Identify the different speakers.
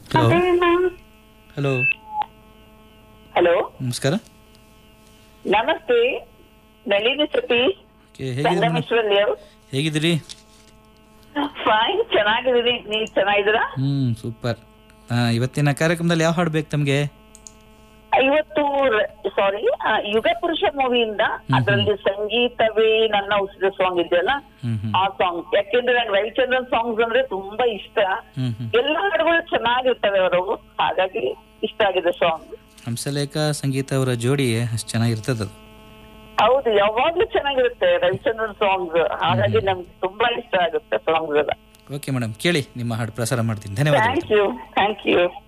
Speaker 1: hello hello
Speaker 2: hello
Speaker 1: ನಮಸ್ಕಾರ
Speaker 2: ನಮಸ್ತೆ Nalini Satish
Speaker 1: okay ಹೇಗಿದ್ದೀರಿ ಮೇಡಮ್
Speaker 2: ಸಂಗಮೇಶ್ವರಿ
Speaker 1: ಹೇಗಿದ್ದೀರಿ
Speaker 2: ಫೈನ್ ಚೆನ್ನಾಗಿದ್ದೀನಿ ನೀವ್ ಚೆನ್ನಾಗಿದ್ದೀರಾ
Speaker 1: ಹ್ಞೂ ಸೂಪರ್ ಇವತ್ತಿನ ಕಾರ್ಯಕ್ರಮದಲ್ಲಿ ಯಾವ ಹಾಡು ಬೇಕು ತಮಗೆ
Speaker 2: ಇವತ್ತು ಸಾರಿ ಯುಗ ಪುರುಷ ಮೂವಿಯಿಂದ ಅದರಲ್ಲಿ ಸಂಗೀತವೇ ನನ್ನ ಉಸಿರು ಸಾಂಗ್ ಇದೆಯಲ್ಲ
Speaker 1: ಹ್ಞೂ ಹ್ಞೂ
Speaker 2: ಆ ಸಾಂಗ್ ಯಾಕೆಂದ್ರೆ ನಂಗೆ ರವಿಚಂದ್ರನ್ ಸಾಂಗ್ಸ್ ಅಂದ್ರೆ ತುಂಬಾ ಇಷ್ಟ
Speaker 1: ಹ್ಞೂ ಹ್ಞೂ
Speaker 2: ಎಲ್ಲ ಹಾಡುಗಳು ಚೆನ್ನಾಗಿರ್ತವೆ ಅವರು ಹಾಗಾಗಿ ಇಷ್ಟ ಆಗಿದೆ ಸಾಂಗ್
Speaker 1: ಹಂಸಲೇಖ ಸಂಗೀತ ಅವರ ಜೋಡಿ ಅಷ್ಟು ಚೆನ್ನಾಗಿರ್ತದೆ ಅದು
Speaker 2: ಹೌದು ಯಾವಾಗ್ಲೂ ಚೆನ್ನಾಗಿರುತ್ತೆ ರವಿಚಂದ್ರನ್ ಸಾಂಗ್ಸ್ ಹಾಗಾಗಿ ನಮ್ಗೆ ತುಂಬಾ ಇಷ್ಟ ಆಗುತ್ತೆ ಸಾಂಗ್ಸ್ ಎಲ್ಲ
Speaker 1: ಓಕೆ ಮೇಡಮ್ ಕೇಳಿ ನಿಮ್ಮ ಹಾಡು ಪ್ರಸಾರ ಮಾಡ್ತೀನಿ ಧನ್ಯವಾದಗಳು
Speaker 2: ಥ್ಯಾಂಕ್ ಯು ಥ್ಯಾಂಕ್ ಯು